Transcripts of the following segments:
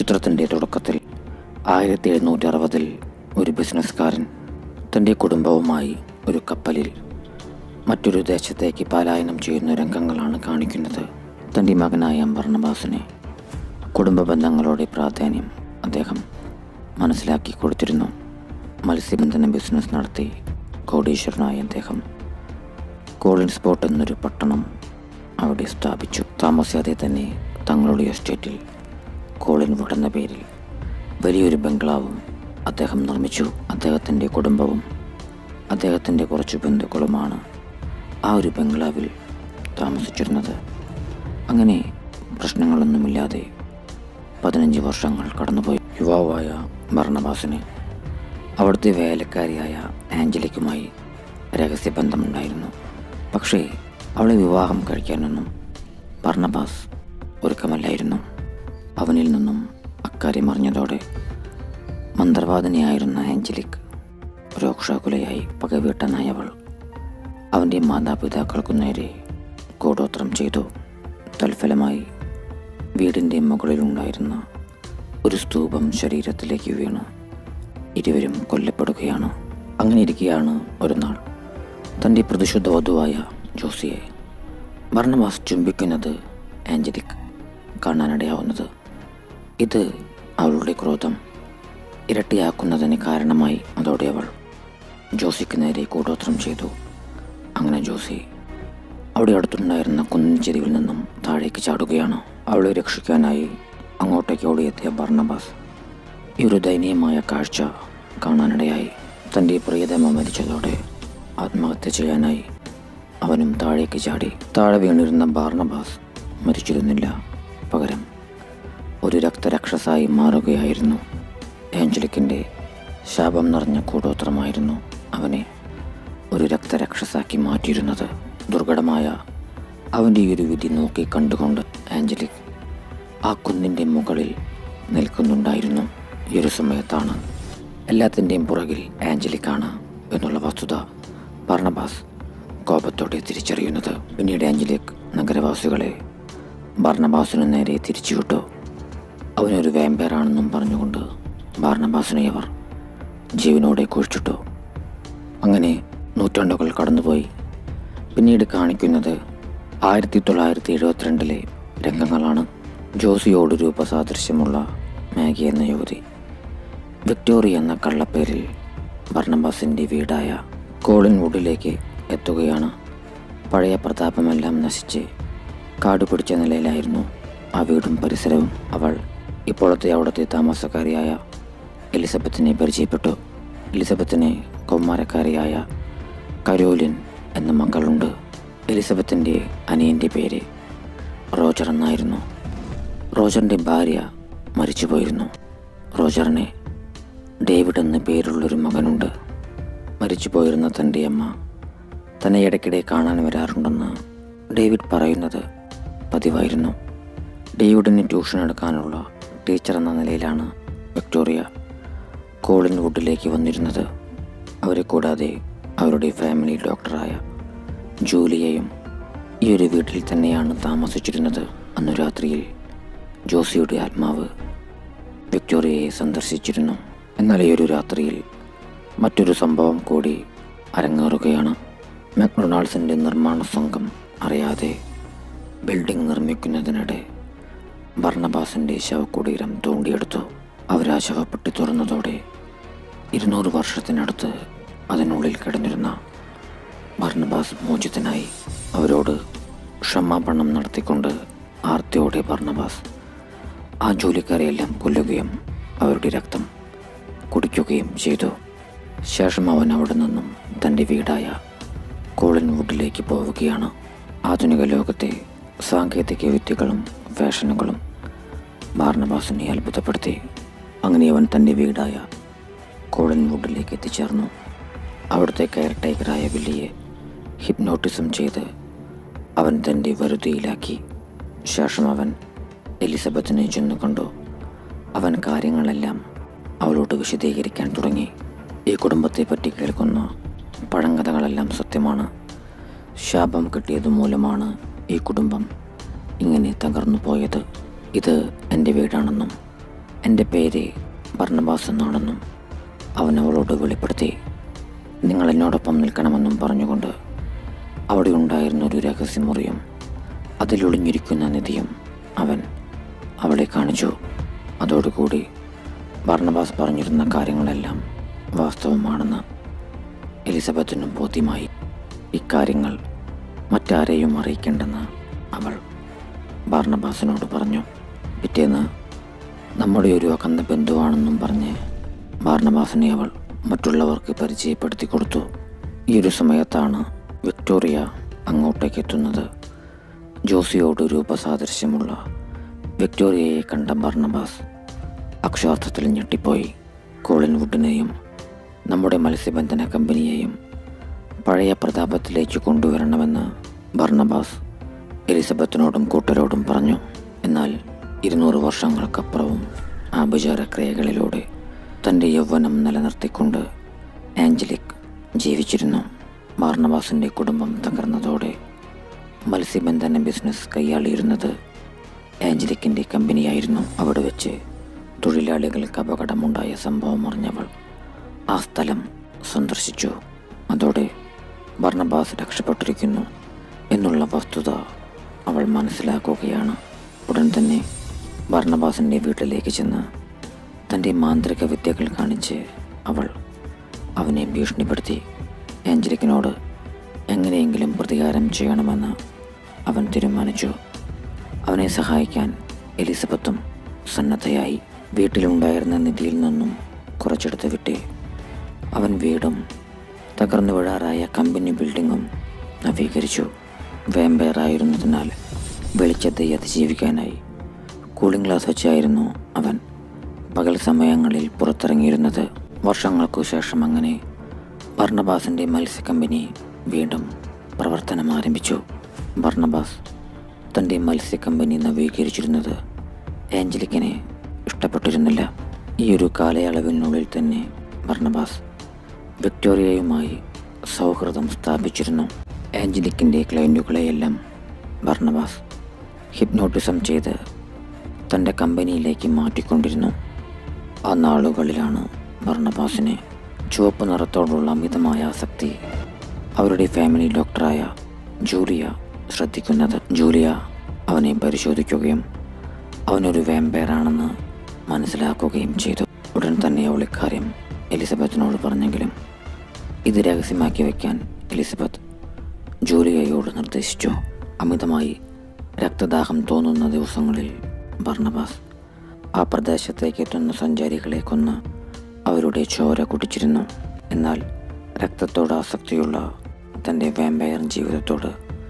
ചിത്രത്തിൻ്റെ തുടക്കത്തിൽ ആയിരത്തി എഴുന്നൂറ്റി അറുപതിൽ ഒരു ബിസിനസ്സുകാരൻ തൻ്റെ കുടുംബവുമായി ഒരു കപ്പലിൽ മറ്റൊരു ദേശത്തേക്ക് പലായനം ചെയ്യുന്ന രംഗങ്ങളാണ് കാണിക്കുന്നത് തൻ്റെ മകനായ ബർണബാസിനെ കുടുംബ ബന്ധങ്ങളുടെ പ്രാധാന്യം അദ്ദേഹം മനസ്സിലാക്കി കൊടുത്തിരുന്നു മത്സ്യബന്ധന ബിസിനസ് നടത്തി കോടീശ്വരനായ അദ്ദേഹം കോളിൻസ്പോട്ട് എന്നൊരു പട്ടണം അവിടെ സ്ഥാപിച്ചു താമസിയാതെ തന്നെ തങ്ങളുടെ എസ്റ്റേറ്റിൽ കോളിൻവുഡ് എന്ന പേരിൽ വലിയൊരു ബംഗ്ലാവും അദ്ദേഹം നിർമ്മിച്ചു അദ്ദേഹത്തിൻ്റെ കുടുംബവും അദ്ദേഹത്തിൻ്റെ കുറച്ച് ബന്ധുക്കളുമാണ് ആ ഒരു ബംഗ്ലാവിൽ താമസിച്ചിരുന്നത് അങ്ങനെ പ്രശ്നങ്ങളൊന്നുമില്ലാതെ പതിനഞ്ച് വർഷങ്ങൾ കടന്നുപോയി യുവാവായ ഭരണബാസിന് അവിടുത്തെ വേലക്കാരിയായ ആഞ്ചലിക്കുമായി രഹസ്യബന്ധമുണ്ടായിരുന്നു പക്ഷേ അവളെ വിവാഹം കഴിക്കാനൊന്നും ഭർണബാസ് ഒരുക്കമല്ലായിരുന്നു അവനിൽ നിന്നും അക്കാര്യം അറിഞ്ഞതോടെ മന്ത്രവാദിനിയായിരുന്ന ആഞ്ചലിക് രോക്ഷാകുലയായി പകവീട്ടനായ അവൾ അവൻ്റെ മാതാപിതാക്കൾക്കു നേരെ കൂടോത്രം ചെയ്തു തൽഫലമായി വീടിൻ്റെ മുകളിലുണ്ടായിരുന്ന ഒരു സ്തൂപം ശരീരത്തിലേക്ക് വീണ് ഇരുവരും കൊല്ലപ്പെടുകയാണ് അങ്ങനെ ഇരിക്കെയാണ് ഒരു നാൾ തൻ്റെ പ്രതിശുദ്ധ വധുവായ ജോസിയെ ഭർണവാസ് ചുംബിക്കുന്നത് ആഞ്ചലിക് കാണാനിടയാവുന്നത് ഇത് അവളുടെ ക്രോധം ഇരട്ടിയാക്കുന്നതിന് കാരണമായി അതോടെ അവൾ ജോസിക്ക് നേരെ കൂടോത്രം ചെയ്തു അങ്ങനെ ജോസി അവിടെ അടുത്തുണ്ടായിരുന്ന കുന്നിൻ ചെരിവിൽ നിന്നും താഴേക്ക് ചാടുകയാണ് അവളെ രക്ഷിക്കാനായി അങ്ങോട്ടേക്ക് ഓടിയെത്തിയ ഭർണബാസ് ഈ ഒരു ദയനീയമായ കാഴ്ച കാണാനിടയായി തൻ്റെ പ്രിയതമ മരിച്ചതോടെ ആത്മഹത്യ ചെയ്യാനായി അവനും താഴേക്ക് ചാടി താഴെ വീണിരുന്ന ബാർണബാസ് മരിച്ചിരുന്നില്ല പകരം ഒരു രക്തരക്ഷസായി മാറുകയായിരുന്നു ഏഞ്ചലിക്കിൻ്റെ ശാപം നിറഞ്ഞ കൂടോത്രമായിരുന്നു അവനെ ഒരു രക്തരക്ഷസാക്കി മാറ്റിയിരുന്നത് ദുർഘടമായ അവൻ്റെ ഈ ഒരു വിധി നോക്കി കണ്ടുകൊണ്ട് ആഞ്ചലിക് ആ കുന്നിൻ്റെ മുകളിൽ നിൽക്കുന്നുണ്ടായിരുന്നു ഈ ഒരു സമയത്താണ് എല്ലാത്തിൻ്റെയും പുറകിൽ ആഞ്ചലിക്കാണ് എന്നുള്ള വസ്തുത ഭർണബാസ് കോപത്തോടെ തിരിച്ചറിയുന്നത് പിന്നീട് ആഞ്ചലിക് നഗരവാസികളെ ഭർണബാസിനു നേരെ തിരിച്ചുവിട്ടു അവനൊരു വേമ്പേറാണെന്നും പറഞ്ഞുകൊണ്ട് ബാർണബാസിനെ അവർ ജീവനോടെ കുഴിച്ചിട്ടു അങ്ങനെ നൂറ്റാണ്ടുകൾ കടന്നുപോയി പിന്നീട് കാണിക്കുന്നത് ആയിരത്തി തൊള്ളായിരത്തി എഴുപത്തിരണ്ടിലെ രംഗങ്ങളാണ് ജോസിയോട് രൂപസാദൃശ്യമുള്ള മാഗി എന്ന യുവതി വിക്ടോറിയ എന്ന കള്ളപ്പേരിൽ ബർണബാസിൻ്റെ വീടായ കോളിൻവുഡിലേക്ക് എത്തുകയാണ് പഴയ പ്രതാപമെല്ലാം നശിച്ച് കാട് പിടിച്ച നിലയിലായിരുന്നു ആ വീടും പരിസരവും അവൾ ഇപ്പോഴത്തെ അവിടുത്തെ താമസക്കാരിയായ എലിസബത്തിനെ പരിചയപ്പെട്ടു എലിസബത്തിന് കൗമാരക്കാരിയായ കരോലിൻ എന്ന മകളുണ്ട് എലിസബത്തിൻ്റെ അനിയൻ്റെ പേര് റോജർ എന്നായിരുന്നു റോജറിൻ്റെ ഭാര്യ മരിച്ചുപോയിരുന്നു റോജറിന് ഡേവിഡ് എന്ന പേരുള്ളൊരു മകനുണ്ട് മരിച്ചുപോയിരുന്ന തൻ്റെ അമ്മ തന്നെ ഇടയ്ക്കിടെ കാണാൻ വരാറുണ്ടെന്ന് ഡേവിഡ് പറയുന്നത് പതിവായിരുന്നു ഡേവിഡിന് ട്യൂഷൻ എടുക്കാനുള്ള ടീച്ചർ എന്ന നിലയിലാണ് വിക്ടോറിയ കോളിൻ വുഡിലേക്ക് വന്നിരുന്നത് അവരെ കൂടാതെ അവരുടെ ഫാമിലി ഡോക്ടറായ ജൂലിയയും ഈ ഒരു വീട്ടിൽ തന്നെയാണ് താമസിച്ചിരുന്നത് അന്നു രാത്രിയിൽ ജോസിയുടെ ആത്മാവ് വിക്ടോറിയയെ സന്ദർശിച്ചിരുന്നു എന്നാൽ ഈ ഒരു രാത്രിയിൽ മറ്റൊരു സംഭവം കൂടി അരങ്ങേറുകയാണ് മക്ഡൊണാൾഡ്സിൻ്റെ നിർമ്മാണ സംഘം അറിയാതെ ബിൽഡിംഗ് നിർമ്മിക്കുന്നതിനിടെ ഭർണബാസിൻ്റെ ശവകുടീരം തോണ്ടിയെടുത്തു അവരാ ശവപ്പെട്ടി തുറന്നതോടെ ഇരുന്നൂറ് വർഷത്തിനടുത്ത് അതിനുള്ളിൽ കിടന്നിരുന്ന ഭർണബാസ് മോചിതനായി അവരോട് ക്ഷമാപണം നടത്തിക്കൊണ്ട് ആർത്തിയോടെ ഭർണബാസ് ആ ജോലിക്കാരെയെല്ലാം കൊല്ലുകയും അവരുടെ രക്തം കുടിക്കുകയും ചെയ്തു ശേഷം അവൻ അവിടെ നിന്നും തൻ്റെ വീടായ കോളിൻവുഡിലേക്ക് പോവുകയാണ് ആധുനിക ലോകത്തെ സാങ്കേതിക വിദ്യകളും ഫാഷനുകളും ബാർണബാസിനെ അത്ഭുതപ്പെടുത്തി അങ്ങനെ അവൻ തൻ്റെ വീടായ കോളിൻവുഡിലേക്ക് എത്തിച്ചേർന്നു അവിടുത്തെ കെയർ ടേക്കറായ വില്ലിയെ ഹിപ്നോട്ടിസം ചെയ്ത് അവൻ തൻ്റെ വരുതിയിലാക്കി ശേഷം അവൻ എലിസബത്തിനെ ചെന്ന് കണ്ടു അവൻ കാര്യങ്ങളെല്ലാം അവളോട് വിശദീകരിക്കാൻ തുടങ്ങി ഈ കുടുംബത്തെ പറ്റി കേൾക്കുന്ന പഴങ്കഥകളെല്ലാം സത്യമാണ് ശാപം കിട്ടിയത് മൂലമാണ് ഈ കുടുംബം ഇങ്ങനെ തകർന്നു പോയത് ഇത് എൻ്റെ വീടാണെന്നും എൻ്റെ പേര് ബർണബാസ് എന്നാണെന്നും അവൻ അവളോട് വെളിപ്പെടുത്തി നിങ്ങൾ എന്നോടൊപ്പം നിൽക്കണമെന്നും പറഞ്ഞുകൊണ്ട് അവിടെ ഉണ്ടായിരുന്ന ഒരു രഹസ്യമുറിയും അതിലൊളിഞ്ഞിരിക്കുന്ന നിധിയും അവൻ അവളെ കാണിച്ചു അതോടുകൂടി ബർണബാസ് പറഞ്ഞിരുന്ന കാര്യങ്ങളെല്ലാം വാസ്തവമാണെന്ന് എലിസബത്തിനും ബോധ്യമായി ഇക്കാര്യങ്ങൾ മറ്റാരെയും അറിയിക്കേണ്ടെന്ന് അവൾ ബാർണബാസിനോട് പറഞ്ഞു പിറ്റേന്ന് നമ്മുടെ ഒരു അകന്ന ബന്ധുവാണെന്നും പറഞ്ഞ് ബാർണബാസിനെ അവൾ മറ്റുള്ളവർക്ക് പരിചയപ്പെടുത്തി കൊടുത്തു ഈ ഒരു സമയത്താണ് വിക്ടോറിയ അങ്ങോട്ടേക്ക് എത്തുന്നത് ജോസിയോട് രൂപസാദൃശ്യമുള്ള വിക്ടോറിയയെ കണ്ട ബാർണബാസ് അക്ഷരാർത്ഥത്തിൽ ഞെട്ടിപ്പോയി കോളിൻ വുഡിനെയും നമ്മുടെ മത്സ്യബന്ധന കമ്പനിയെയും പഴയ പ്രതാപത്തിലേക്ക് കൊണ്ടുവരണമെന്ന് ബർണബാസ് എലിസബത്തിനോടും കൂട്ടരോടും പറഞ്ഞു എന്നാൽ ഇരുന്നൂറ് വർഷങ്ങൾക്കപ്പുറവും ആഭിചാരക്രിയകളിലൂടെ തൻ്റെ യൗവനം നിലനിർത്തിക്കൊണ്ട് ആഞ്ചലിക് ജീവിച്ചിരുന്നു ബാർണബാസിൻ്റെ കുടുംബം തകർന്നതോടെ മത്സ്യബന്ധന ബിസിനസ് കൈയാളിയിരുന്നത് ആഞ്ചലിക്കിൻ്റെ കമ്പനിയായിരുന്നു അവിടെ വെച്ച് തൊഴിലാളികൾക്ക് അപകടമുണ്ടായ സംഭവം അറിഞ്ഞവൾ ആ സ്ഥലം സന്ദർശിച്ചു അതോടെ ബർണബാസ് രക്ഷപ്പെട്ടിരിക്കുന്നു എന്നുള്ള വസ്തുത അവൾ മനസ്സിലാക്കുകയാണ് ഉടൻ തന്നെ ബർണബാസിൻ്റെ വീട്ടിലേക്ക് ചെന്ന് തൻ്റെ മാന്ത്രിക വിദ്യകൾ കാണിച്ച് അവൾ അവനെ ഭീഷണിപ്പെടുത്തി ആഞ്ചലിക്കിനോട് എങ്ങനെയെങ്കിലും പ്രതികാരം ചെയ്യണമെന്ന് അവൻ തീരുമാനിച്ചു അവനെ സഹായിക്കാൻ എലിസബത്തും സന്നദ്ധയായി വീട്ടിലുണ്ടായിരുന്ന നിധിയിൽ നിന്നും കുറച്ചെടുത്ത് വിട്ട് അവൻ വീടും തകർന്നു വീഴാറായ കമ്പനി ബിൽഡിങ്ങും നവീകരിച്ചു വേമ്പയറായിരുന്നതിനാൽ വെളിച്ചത്തെ അതിജീവിക്കാനായി കൂളിംഗ് ഗ്ലാസ് വെച്ചായിരുന്നു അവൻ പകൽ സമയങ്ങളിൽ പുറത്തിറങ്ങിയിരുന്നത് വർഷങ്ങൾക്കു ശേഷം അങ്ങനെ ബർണബാസിൻ്റെ മത്സ്യ കമ്പനി വീണ്ടും പ്രവർത്തനം ആരംഭിച്ചു ബർണബാസ് തൻ്റെ മത്സ്യ കമ്പനി നവീകരിച്ചിരുന്നത് ഏഞ്ചലിക്കിനെ ഇഷ്ടപ്പെട്ടിരുന്നില്ല ഈ ഒരു കാലയളവിനുള്ളിൽ തന്നെ ബർണബാസ് വിക്ടോറിയയുമായി സൗഹൃദം സ്ഥാപിച്ചിരുന്നു ഏഞ്ചലിക്കിൻ്റെ ക്ലയൻറ്റുകളെയെല്ലാം ബർണബാസ് ഹിപ്നോട്ടിസം ചെയ്ത് തൻ്റെ കമ്പനിയിലേക്ക് മാറ്റിക്കൊണ്ടിരുന്നു ആ നാളുകളിലാണ് ബർണബാസിന് ചുവപ്പ് നിറത്തോടുള്ള അമിതമായ ആസക്തി അവരുടെ ഫാമിലി ഡോക്ടറായ ജൂലിയ ശ്രദ്ധിക്കുന്നത് ജൂലിയ അവനെ പരിശോധിക്കുകയും അവനൊരു വാമ്പയറാണെന്ന് മനസ്സിലാക്കുകയും ചെയ്തു ഉടൻ തന്നെ അവൾ ഇക്കാര്യം എലിസബത്തിനോട് പറഞ്ഞെങ്കിലും ഇത് രഹസ്യമാക്കി വയ്ക്കാൻ എലിസബത്ത് ജൂലിയയോട് നിർദ്ദേശിച്ചു അമിതമായി രക്തദാഹം തോന്നുന്ന ദിവസങ്ങളിൽ ബർണബാസ് ആ പ്രദേശത്തേക്ക് എത്തുന്ന സഞ്ചാരികളെ കൊന്ന് അവരുടെ ചോര കുടിച്ചിരുന്നു എന്നാൽ രക്തത്തോട് ആസക്തിയുള്ള തൻ്റെ വാമ്പയർ ജീവിതത്തോട്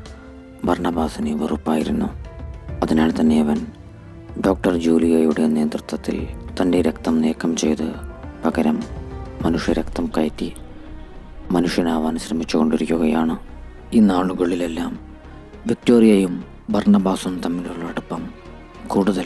ബർണബാസിന് വെറുപ്പായിരുന്നു അതിനാൽ തന്നെ അവൻ ഡോക്ടർ ജൂലിയയുടെ നേതൃത്വത്തിൽ തൻ്റെ രക്തം നീക്കം ചെയ്ത് പകരം മനുഷ്യരക്തം കയറ്റി മനുഷ്യനാവാൻ ശ്രമിച്ചുകൊണ്ടിരിക്കുകയാണ് ഈ നാളുകളിലെല്ലാം വിക്ടോറിയയും ബർണബാസും തമ്മിലുള്ള അടുപ്പം കൂടുതൽ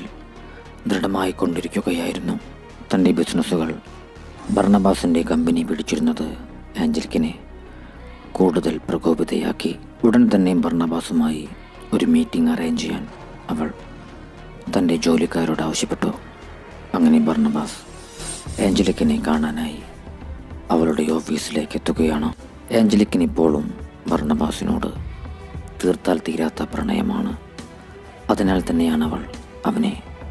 ദൃഢമായിക്കൊണ്ടിരിക്കുകയായിരുന്നു തൻ്റെ ബിസിനസ്സുകൾ ബർണബാസിൻ്റെ കമ്പനി പിടിച്ചിരുന്നത് ആഞ്ചലിക്കിനെ കൂടുതൽ പ്രകോപിതയാക്കി ഉടൻ തന്നെ ബർണബാസുമായി ഒരു മീറ്റിംഗ് അറേഞ്ച് ചെയ്യാൻ അവൾ തൻ്റെ ജോലിക്കാരോട് ആവശ്യപ്പെട്ടു അങ്ങനെ ബർണബാസ് ആഞ്ചലിക്കിനെ കാണാനായി അവളുടെ ഓഫീസിലേക്ക് എത്തുകയാണ് ആഞ്ചലിക്കിന് ഇപ്പോഴും ബർണബാസിനോട് തീർത്താൽ തീരാത്ത പ്രണയമാണ് അതിനാൽ തന്നെയാണ് അവൾ അവനെ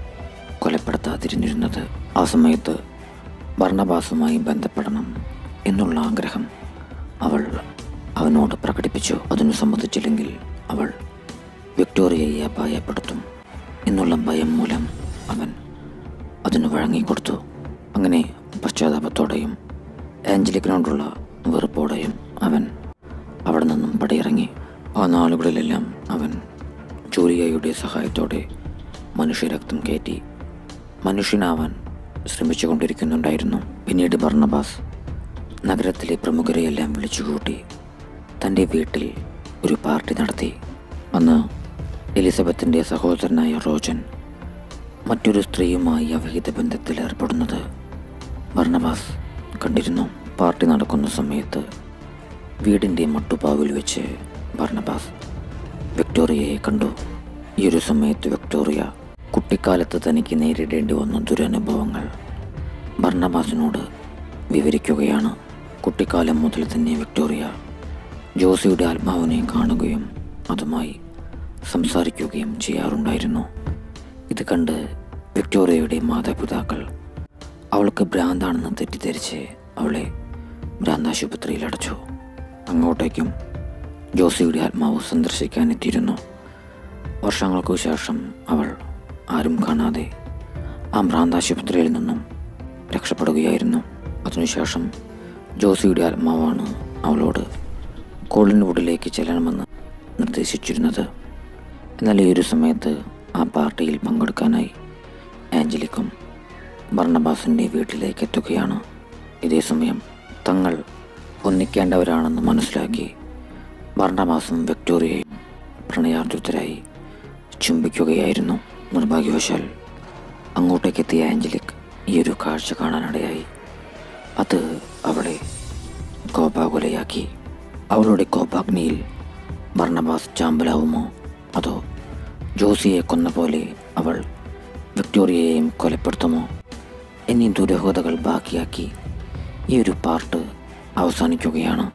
കൊലപ്പെടുത്താതിരുന്നിരുന്നത് ആ സമയത്ത് ബർണബാസുമായി ബന്ധപ്പെടണം എന്നുള്ള ആഗ്രഹം അവൾ അവനോട് പ്രകടിപ്പിച്ചു അതിനു സമ്മതിച്ചില്ലെങ്കിൽ അവൾ വിക്ടോറിയയെ അപായപ്പെടുത്തും എന്നുള്ള ഭയം മൂലം അവൻ അതിന് വഴങ്ങിക്കൊടുത്തു അങ്ങനെ പശ്ചാത്താപത്തോടെയും ആഞ്ചലിക്കിനോടുള്ള വെറുപ്പോടെയും അവൻ അവിടെ നിന്നും പടിയിറങ്ങി ആ നാളുകളിലെല്ലാം അവൻ ജൂലിയയുടെ സഹായത്തോടെ മനുഷ്യരക്തം കയറ്റി മനുഷ്യനാവാൻ ശ്രമിച്ചുകൊണ്ടിരിക്കുന്നുണ്ടായിരുന്നു പിന്നീട് ബർണബാസ് നഗരത്തിലെ പ്രമുഖരെയെല്ലാം വിളിച്ചുകൂട്ടി തൻ്റെ വീട്ടിൽ ഒരു പാർട്ടി നടത്തി അന്ന് എലിസബത്തിൻ്റെ സഹോദരനായ റോജൻ മറ്റൊരു സ്ത്രീയുമായി അവിഹിത ബന്ധത്തിൽ ഏർപ്പെടുന്നത് ബർണബാസ് കണ്ടിരുന്നു പാർട്ടി നടക്കുന്ന സമയത്ത് വീടിൻ്റെ മട്ടുപാവിൽ വെച്ച് ബർണബാസ് വിക്ടോറിയയെ കണ്ടു ഈ ഒരു സമയത്ത് വിക്ടോറിയ കുട്ടിക്കാലത്ത് തനിക്ക് നേരിടേണ്ടി വന്ന ദുരനുഭവങ്ങൾ ബർണബാസിനോട് വിവരിക്കുകയാണ് കുട്ടിക്കാലം മുതൽ തന്നെ വിക്ടോറിയ ജോസിയുടെ ആത്മാവിനെ കാണുകയും അതുമായി സംസാരിക്കുകയും ചെയ്യാറുണ്ടായിരുന്നു ഇത് കണ്ട് വിക്ടോറിയയുടെ മാതാപിതാക്കൾ അവൾക്ക് ഭ്രാന്താണെന്ന് തെറ്റിദ്ധരിച്ച് അവളെ ഭ്രാന്താശുപത്രിയിൽ അടച്ചു അങ്ങോട്ടേക്കും ജോസിയുടെ ആത്മാവ് സന്ദർശിക്കാനെത്തിയിരുന്നു വർഷങ്ങൾക്കു ശേഷം അവൾ ആരും കാണാതെ ആ ഭ്രാന്താശുപത്രിയിൽ നിന്നും രക്ഷപ്പെടുകയായിരുന്നു അതിനുശേഷം ജോസിയുടെ ആത്മാവാണ് അവളോട് കോളിൻവുഡിലേക്ക് ചെല്ലണമെന്ന് നിർദ്ദേശിച്ചിരുന്നത് എന്നാൽ ഈ ഒരു സമയത്ത് ആ പാർട്ടിയിൽ പങ്കെടുക്കാനായി ആഞ്ചലിക്കും ബർണബാസിൻ്റെ വീട്ടിലേക്ക് എത്തുകയാണ് ഇതേ സമയം തങ്ങൾ ഒന്നിക്കേണ്ടവരാണെന്ന് മനസ്സിലാക്കി ബർണബാസും വിക്ടോറിയയും പ്രണയാർദ്രതരായി ചുംബിക്കുകയായിരുന്നു നിർഭാഗ്യവശാൽ അങ്ങോട്ടേക്കെത്തിയ ആഞ്ചലിക് ഈ ഒരു കാഴ്ച കാണാനിടയായി അത് അവളെ കോപാകുലയാക്കി അവളുടെ കോപാഗ്നിയിൽ ബർണബാസ് ചാമ്പലാവുമോ അതോ ജോസിയെ കൊന്ന പോലെ അവൾ വിക്ടോറിയയെയും കൊലപ്പെടുത്തുമോ എന്നീ ദുരൂഹതകൾ ബാക്കിയാക്കി ഈ ഒരു പാർട്ട് അവസാനിക്കുകയാണ്